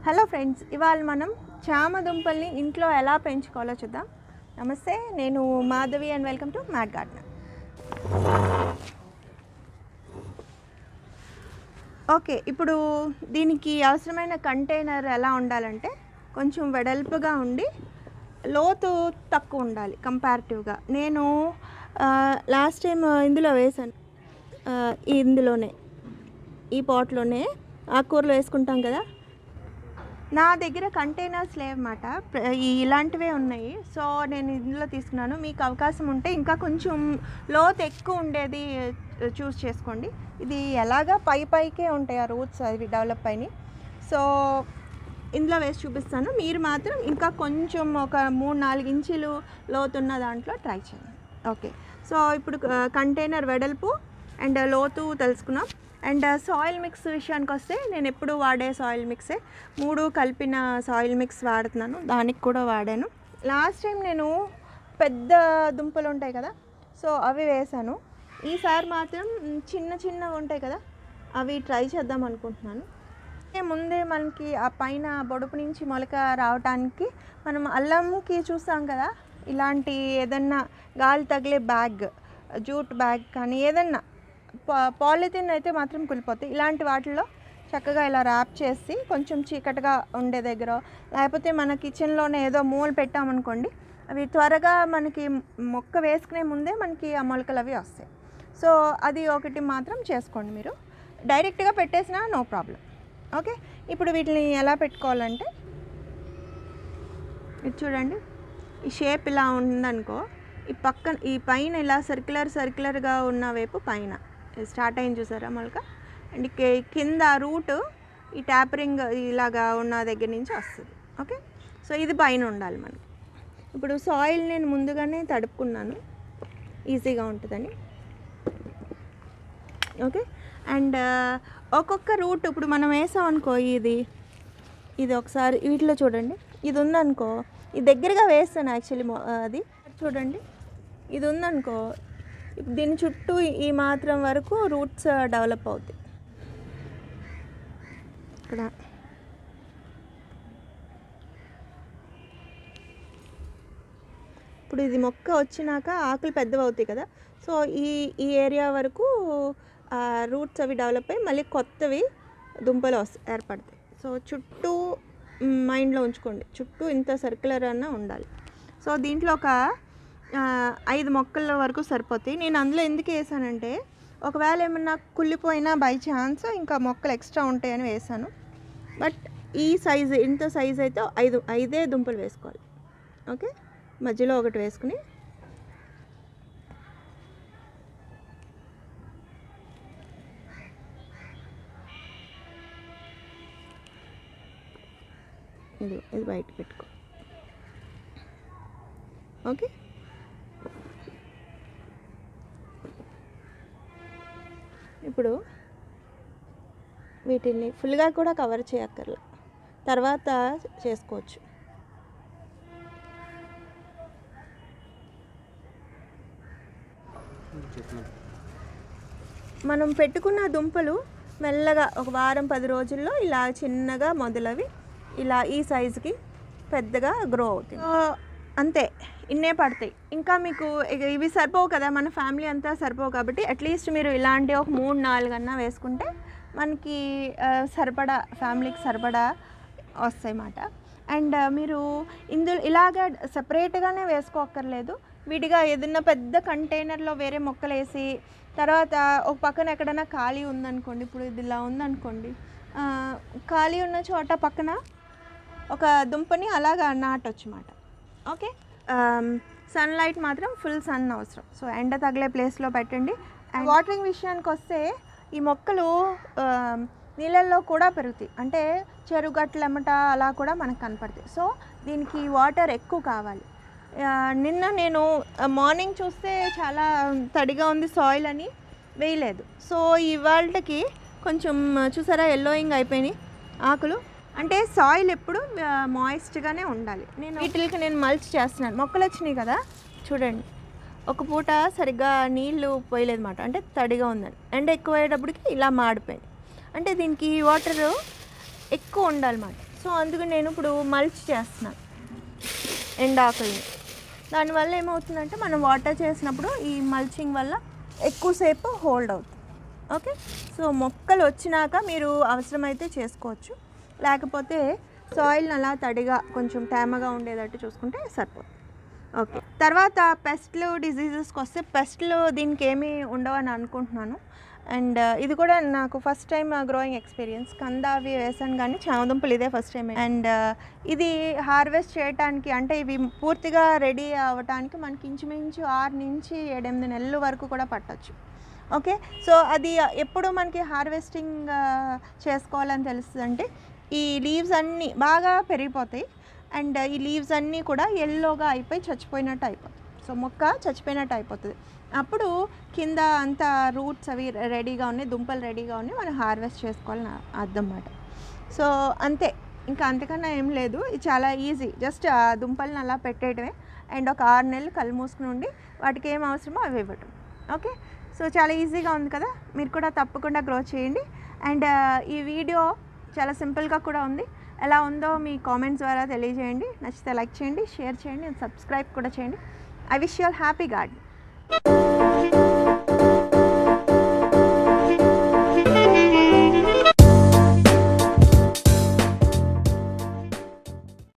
hello friends ఇవాళ మనం చామ దుంపల్ని ఇంట్లో ఎలా పెంచుకోవాలో చూద్దాం నమస్తే నేను Madhavi and welcome to mat garden okay ఇప్పుడు దీనికి అవసరమైన కంటైనర్ ఎలా ఉండాలంటే కొంచెం వెడల్పుగా ఉండి లోతు తక్కువ ఉండాలి కంపారిటివ్గా నేను లాస్ట్ టైం ఇందులో వేసాను ఆ, ఇందులోనే ఈ పాట్లోనే ఆకుకూరలు వేసుకుంటాం కదా నా దగ్గర కంటైనర్స్ లేవన్నమాట ప్ర- ఈ ఇలాంటివే ఉన్నాయి సో నేను ఇందులో తీసుకున్నాను మీకు అవకాశం ఉంటే ఇంకా కొంచెం లోతు ఎక్కువ ఉండేది చూస్ చేసుకోండి ఇది ఎలాగా పై పైకే ఉంటాయి ఆ రూట్స్ అవి డెవలప్ అయినాయి సో ఇందులో వేసి చూపిస్తాను మీరు మాత్రం ఇంకా కొంచెం ఒక మూడు నాలుగు ఇంచులు లోతున్న దాంట్లో ట్రై చేయండి ఓకే సో ఇప్పుడు కంటైనర్ వెడల్పు అండ్ లోతు తెలుసుకున్నాం అండ్ సాయిల్ మిక్స్ విషయానికి వస్తే నేను ఎప్పుడు వాడే సాయిల్ మిక్సే మూడు కలిపిన సాయిల్ మిక్స్ వాడుతున్నాను దానికి కూడా వాడాను లాస్ట్ టైం నేను పెద్ద దుంపలు ఉంటాయి కదా సో అవి వేసాను ఈసారి మాత్రం మ్, చిన్న చిన్నవి ఉంటాయి కదా అవి ట్రై చేద్దాం అనుకుంటున్నాను అంటే ముందే మనకి ఆ పైన బొడుపు నుంచి మొలక రావటానికి మనం అల్లంకి చూస్తాం కదా ఇలాంటి ఏదన్నా గాలి తగిలే బ్యాగ్ జూట్ బ్యాగ్ కానీ ఏదన్నా పా- పాలిథిన్ అయితే మాత్రం కులిపోతాయి ఇలాంటి వాటిల్లో చక్కగా ఇలా ర్యాప్ చేసి కొంచెం చీకటిగా ఉండే దగ్గర లేకపోతే మన కిచెన్లోనే ఏదో మూలు పెట్టామనుకోండి అవి త్వరగా మనకి మొక్క వేసుకునే ముందే మనకి ఆ మొలకలు అవి వస్తాయి సో అది ఒకటి మాత్రం చేసుకోండి మీరు డైరెక్ట్గా పెట్టేసినా నో ప్రాబ్లం ఓకే ఇప్పుడు వీటిని ఎలా పెట్టుకోవాలంటే ఇది చూడండి ఈ షేప్ ఇలా ఉందనుకో ఈ పక్కన ఈ పైన ఇలా సర్క్యులర్ సర్క్యులర్గా ఉన్న వైపు పైన ఇది స్టార్ట్ అయింది చూసారా మొలక అండ్ కి- కింద రూట్ ఈ ట్యాపరింగ్ ఇలాగా ఉన్న దగ్గర నుంచి వస్తుంది ఓకే సో ఇది పైన ఉండాలి మనకి ఇప్పుడు సాయిల్ నేను ముందుగానే తడుపుకున్నాను ఈజీగా ఉంటుందని ఓకే అండ్ ఒక్కొక్క రూట్ ఇప్పుడు మనం వేసాం అనుకో ఇది ఇది ఒకసారి వీటిలో చూడండి ఇది ఉందనుకో ఇది దగ్గరగా వేస్తాను యాక్చువల్లీ అది చూడండి ఇది ఉందనుకో ఇప్పుడు దీని చుట్టూ ఈ మాత్రం వరకు రూట్స్ డెవలప్ అవుతాయి ఇక్కడ ఇప్పుడు ఇది మొక్క వచ్చినాక ఆకులు పెద్దవి అవుతాయి కదా సో ఈ ఈ ఏరియా వరకు రూట్స్ అవి డెవలప్ అయ్యి మళ్ళీ కొత్తవి దుంపలు వస్తాయి ఏర్పడతాయి సో చుట్టూ మైండ్లో ఉంచుకోండి చుట్టూ ఇంత సర్క్యులర్ అన్న ఉండాలి సో దీంట్లో ఒక ఆ, ఐదు మొక్కల వరకు సరిపోతాయి నేను అందులో ఎందుకు వేసానంటే ఒకవేళ ఏమన్నా కుళ్ళిపోయినా బై ఛాన్స్ ఇంకా మొక్కలు ఎక్స్ట్రా ఉంటాయని వేసాను బట్ ఈ సైజు ఇంత సైజ్ అయితే ఐదు ఐదే దుంపలు వేసుకోవాలి ఓకే మధ్యలో ఒకటి వేసుకుని ఇది ఇది బయట పెట్టుకో ఓకే ఇప్పుడు వీటిని ఫుల్గా కూడా కవర్ చేయక్కర్లా తర్వాత చేసుకోవచ్చు మనం పెట్టుకున్న దుంపలు మెల్లగా ఒక వారం పది రోజుల్లో ఇలా చిన్నగా మొదలవి ఇలా ఈ సైజుకి పెద్దగా గ్రో అవుతాయి సో, అంతే ఇన్నే పడతాయి ఇంకా మీకు ఇక ఇవి సరిపోవు కదా మన ఫ్యామిలీ అంతా సరిపోవు కాబట్టి అట్లీస్ట్ మీరు ఇలాంటి ఒక మూడు నాలుగు అన్నా వేసుకుంటే మనకి ఆ, సరిపడా ఫ్యామిలీకి సరిపడా వస్తాయి అన్నమాట అండ్ మీరు ఇందులో ఇలాగ సపరేట్గానే వేసుకోక్కర్లేదు విడిగా ఏదైనా పెద్ద కంటైనర్లో వేరే మొక్కలు వేసి తర్వాత ఒక పక్కన ఎక్కడైనా ఖాళీ ఉందనుకోండి ఇప్పుడు ఇది ఇలా ఉందనుకోండి ఆ, ఖాళీ ఉన్న చోట పక్కన ఒక దుంపని అలాగా నాటొచ్చు అన్నమాట ఓకే సన్లైట్ మాత్రం ఫుల్ సన్ అవసరం సో ఎండ తగిలే ప్లేస్లో పెట్టండి అండ్ వాటరింగ్ విషయానికి వస్తే ఈ మొక్కలు ఆమ్, నీళ్ళల్లో కూడా పెరుగుతాయి అంటే చెరుగట్లెమ్మట అలా కూడా మనకు కనపడతాయి సో దీనికి వాటర్ ఎక్కువ కావాలి ఆ, నిన్న నేను మార్నింగ్ చూస్తే చాలా తడిగా ఉంది సాయిల్ అని వేయలేదు సో ఇవాళకి కొంచెం చూసారా ఎల్లోయింగ్ అయిపోయినాయి ఆకులు అంటే సాయిల్ ఎప్పుడు మాయిస్ట్గానే ఉండాలి నేను వీటికి నేను మల్చ్ చేస్తున్నాను మొక్కలు వచ్చినాయి కదా చూడండి ఒక పూట సరిగ్గా నీళ్లు పోయలేదు అనమాట అంటే తడిగా ఉందని ఎండ ఎక్కువ అయ్యేటప్పటికి ఇలా మాడిపోయింది అంటే దీనికి వాటర్ ఎక్కువ ఉండాలన్నమాట సో సో అందుకు నేను ఇప్పుడు మల్చ్ చేస్తున్నాను ఎండాకుల్ని దానివల్ల ఏమవుతుందంటే మనం వాటర్ చేసినప్పుడు ఈ మల్చింగ్ వల్ల ఎక్కువసేపు హోల్డ్ అవుతుంది ఓకే సో మొక్కలు వచ్చినాక మీరు అవసరమైతే చేసుకోవచ్చు లేకపోతే సాయిల్ని అలా తడిగా కొంచెం తేమగా ఉండేటట్టు చూసుకుంటే సరిపోతుంది ఓకే తర్వాత పెస్ట్లు డిజీజెస్కి వస్తే పెస్ట్లు దీనికి ఏమీ ఉండవని అనుకుంటున్నాను అండ్ ఇది కూడా నాకు ఫస్ట్ టైం గ్రోయింగ్ ఎక్స్పీరియన్స్ కంద అవి వేసాను కానీ చామదుంపలు ఇదే ఫస్ట్ టైం అండ్ ఇది హార్వెస్ట్ చేయడానికి అంటే ఇవి పూర్తిగా రెడీ అవ్వటానికి మనకి ఇంచుమించు ఆరు నుంచి ఏడెనిమిది నెలల వరకు కూడా పట్టచ్చు ఓకే సో అది ఎప్పుడు మనకి హార్వెస్టింగ్ చేసుకోవాలని తెలుస్తుంది అంటే ఈ లీవ్స్ అన్నీ బాగా పెరిగిపోతాయి అండ్ ఈ లీవ్స్ అన్నీ కూడా ఎల్లోగా అయిపోయి చచ్చిపోయినట్టు అయిపోతుంది సో మొక్క చచ్చిపోయినట్టు అయిపోతుంది అప్పుడు కింద అంతా రూట్స్ అవి రెడీగా ఉన్నాయి దుంపలు రెడీగా ఉన్నాయి మనం హార్వెస్ట్ చేసుకోవాలని అర్థం అన్నమాట సో అంతే ఇంకా అంతకన్నా ఏం లేదు ఇది చాలా ఈజీ జస్ట్ ఆ దుంపల్ని అలా పెట్టేయడమే అండ్ ఒక ఆరు నెలలు కళ్ళు మూసుకుని ఉండి వాటికి ఏం అవసరమో అవి ఇవ్వటం ఓకే సో చాలా ఈజీగా ఉంది కదా మీరు కూడా తప్పకుండా గ్రో చేయండి అండ్ ఈ వీడియో చాలా సింపుల్గా కూడా ఉంది ఎలా ఉందో మీ కామెంట్స్ ద్వారా తెలియజేయండి నచ్చితే లైక్ చేయండి షేర్ చేయండి అండ్ సబ్స్క్రైబ్ కూడా చేయండి I wish your happy garden